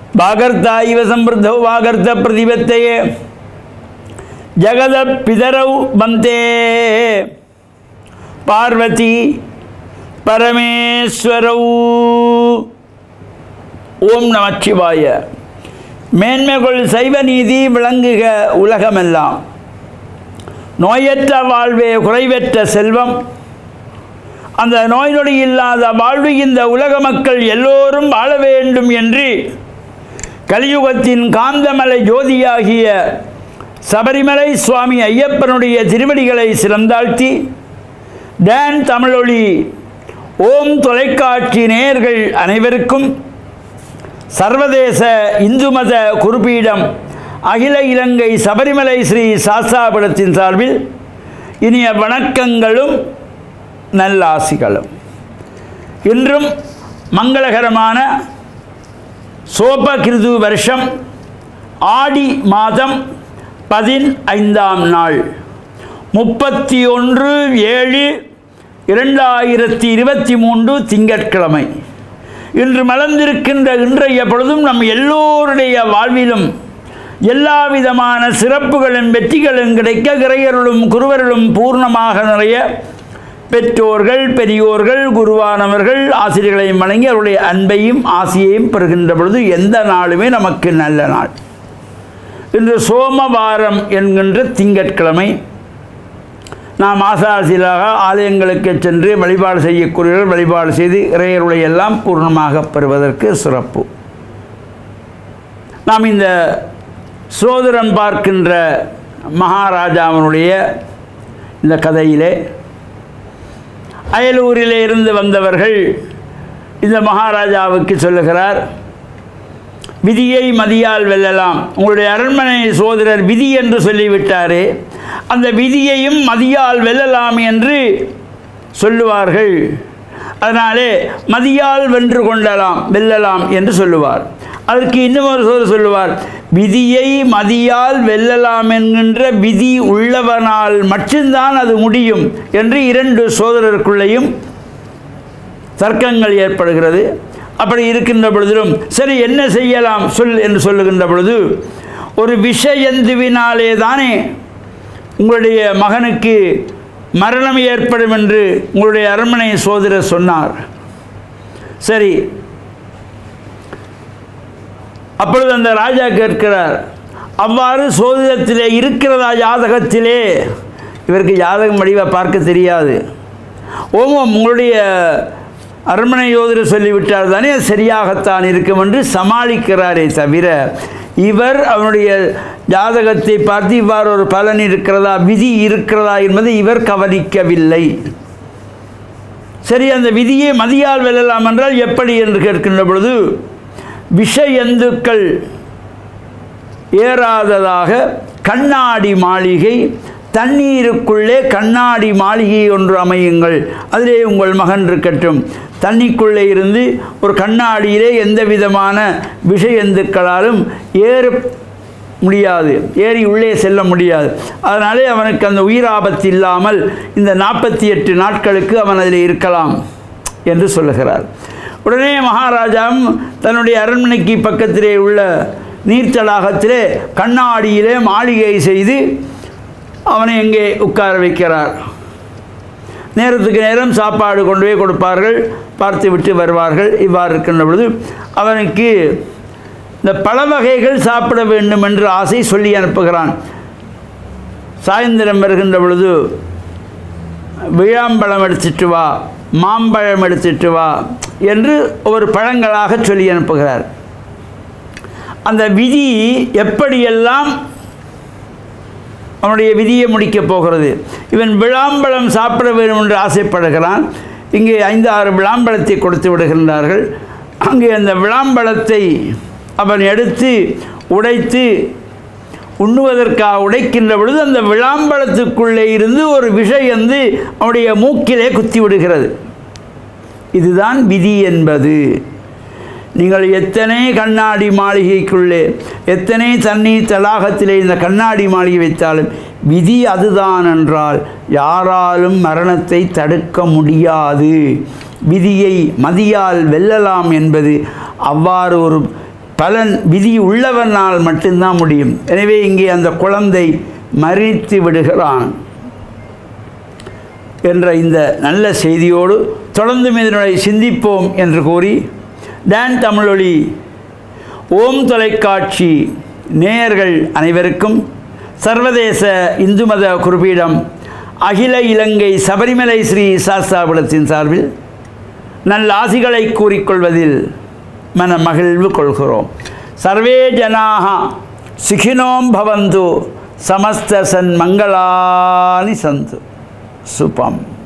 வாகர்த்தா இவ சம்பிருத்தௌ வாகர்த்த பிரதிபத்தையே ஜகத பிதரௌ வந்தே பார்வதி பரமேஸ்வரௌ ஓம் நமச்சிவாய மேன்மைகள் சைவ நீதி விளங்குக உலகமெல்லாம் நோயற்ற வாழ்வே குறைவற்ற செல்வம் அந்த நோய் நொடி இல்லாத வாழ்வு இந்த உலக மக்கள் எல்லோரும் வாழ வேண்டும் என்று கலியுகத்தின் காந்தமலை ஜோதியாகிய சபரிமலை சுவாமி ஐயப்பனுடைய திருவடிகளை சிறந்தாழ்த்தி டேன் தமிழொலி ஓம் தொலைக்காட்சி நேயர்கள் அனைவருக்கும் சர்வதேச இந்து மத குறிப்பீடம் அகில இலங்கை சபரிமலை ஸ்ரீ சாஸ்தாபுரத்தின் சார்பில் இனிய வணக்கங்களும் நல்லாசிகளும் இன்றும் மங்களகரமான சோபகிருது வருஷம் ஆடி மாதம் பதினைந்தாம் நாள் முப்பத்தி ஒன்று ஏழு இரண்டாயிரத்தி இருபத்தி மூன்று திங்கட்கிழமை இன்று மலர்ந்திருக்கின்ற இன்றைய பொழுதும் நம் எல்லோருடைய வாழ்விலும் எல்லா விதமான சிறப்புகளும் வெற்றிகளும் கிடைக்க கிரையர்களும் குருவர்களும் பூர்ணமாக நிறைய பெற்றோர்கள் பெரியோர்கள் குருவானவர்கள் ஆசிரியர்களை வணங்கி அவருடைய அன்பையும் ஆசையையும் பெறுகின்ற பொழுது எந்த நாளுமே நமக்கு நல்ல நாள் இன்று சோமவாரம் என்கின்ற திங்கட்கிழமை நாம் ஆசாசிலாக ஆலயங்களுக்கு சென்று வழிபாடு செய்யக்கூடியவர்கள் வழிபாடு செய்து இறையருடைய எல்லாம் பூர்ணமாக பெறுவதற்கு சிறப்பு நாம் இந்த சோதரம் பார்க்கின்ற மகாராஜாவினுடைய இந்த கதையிலே அயலூரிலே இருந்து வந்தவர்கள் இந்த மகாராஜாவுக்கு சொல்லுகிறார் விதியை மதியால் வெல்லலாம் உங்களுடைய அரண்மனை சோதரர் விதி என்று சொல்லிவிட்டாரே அந்த விதியையும் மதியால் வெல்லலாம் என்று சொல்லுவார்கள் அதனாலே மதியால் வென்று கொள்ளலாம் வெல்லலாம் என்று சொல்லுவார் அதற்கு இன்னும் ஒரு சொல் சொல்லுவார் விதியை மதியால் வெல்லலாம் என்கின்ற விதி உள்ளவனால் மட்டும்தான் அது முடியும் என்று இரண்டு சோதரருக்குள்ளேயும் தர்க்கங்கள் ஏற்படுகிறது அப்படி இருக்கின்ற பொழுதிலும் சரி என்ன செய்யலாம் சொல் என்று சொல்லுகின்ற பொழுது ஒரு விஷயந்துவினாலே தானே உங்களுடைய மகனுக்கு மரணம் ஏற்படும் என்று உங்களுடைய அரண்மனை சோதரர் சொன்னார் சரி அப்பொழுது அந்த ராஜா கேட்கிறார் அவ்வாறு சோதிடத்திலே இருக்கிறதா ஜாதகத்திலே இவருக்கு ஜாதகம் வடிவ பார்க்க தெரியாது ஓமம் உங்களுடைய அரண்மனை யோதர் சொல்லிவிட்டார் தானே சரியாகத்தான் இருக்கும் என்று சமாளிக்கிறாரே தவிர இவர் அவனுடைய ஜாதகத்தை பார்த்து இவ்வாறு ஒரு பலன் இருக்கிறதா விதி இருக்கிறதா என்பதை இவர் கவனிக்கவில்லை சரி அந்த விதியை மதியால் வெல்லலாம் என்றால் எப்படி என்று கேட்கின்ற பொழுது விஷயந்துக்கள் ஏறாததாக கண்ணாடி மாளிகை தண்ணீருக்குள்ளே கண்ணாடி மாளிகை ஒன்று அமையுங்கள் அதிலே உங்கள் மகன் இருக்கட்டும் தண்ணிக்குள்ளே இருந்து ஒரு கண்ணாடியிலே எந்த விதமான விஷயந்துக்களாலும் ஏற முடியாது ஏறி உள்ளே செல்ல முடியாது அதனாலே அவனுக்கு அந்த உயிராபத்து இல்லாமல் இந்த நாற்பத்தி எட்டு நாட்களுக்கு அவன் அதில் இருக்கலாம் என்று சொல்லுகிறார் உடனே மகாராஜாவும் தன்னுடைய அரண்மனைக்கு பக்கத்திலே உள்ள நீர்த்தடாகத்திலே கண்ணாடியிலே மாளிகை செய்து அவனை எங்கே உட்கார வைக்கிறார் நேரத்துக்கு நேரம் சாப்பாடு கொண்டு போய் கொடுப்பார்கள் பார்த்து விட்டு வருவார்கள் இவ்வாறு இருக்கின்ற பொழுது அவனுக்கு இந்த பல வகைகள் சாப்பிட வேண்டும் என்று ஆசை சொல்லி அனுப்புகிறான் சாயந்தரம் வருகின்ற பொழுது விழாம்பழம் எடுத்துட்டு வா மாம்பழம் எடுத்துட்டு வா என்று ஒரு பழங்களாக சொல்லி அனுப்புகிறார் அந்த விதி எப்படியெல்லாம் அவனுடைய விதியை முடிக்கப் போகிறது இவன் விளாம்பழம் சாப்பிட வேண்டும் என்று ஆசைப்படுகிறான் இங்கே ஐந்து ஆறு விளாம்பழத்தை கொடுத்து விடுகின்றார்கள் அங்கே அந்த விளாம்பழத்தை அவன் எடுத்து உடைத்து உண்ணுவதற்காக உடைக்கின்ற பொழுது அந்த விளாம்பழத்துக்குள்ளே இருந்து ஒரு விஷை வந்து அவனுடைய மூக்கிலே குத்தி விடுகிறது இதுதான் விதி என்பது நீங்கள் எத்தனை கண்ணாடி மாளிகைக்குள்ளே எத்தனை தண்ணீர் தடாகத்திலே இந்த கண்ணாடி மாளிகை வைத்தாலும் விதி அதுதான் என்றால் யாராலும் மரணத்தை தடுக்க முடியாது விதியை மதியால் வெல்லலாம் என்பது அவ்வாறு ஒரு பலன் விதி உள்ளவனால் மட்டும்தான் முடியும் எனவே இங்கே அந்த குழந்தை மறித்து விடுகிறான் என்ற இந்த நல்ல செய்தியோடு தொடர்ந்து இதனுடைய சிந்திப்போம் என்று கூறி டான் தமிழொலி ஓம் தொலைக்காட்சி நேயர்கள் அனைவருக்கும் சர்வதேச இந்து மத குறிப்பீடம் அகில இலங்கை சபரிமலை ஸ்ரீ சாஸ்தாபுரத்தின் சார்பில் நல்ல ஆசிகளை கூறிக்கொள்வதில் மன மகிழ்வு கொள்கிறோம் சர்வே ஜனாக சுகினோம் பவந்து சமஸ்த சன் மங்களானி சந்து சுபம்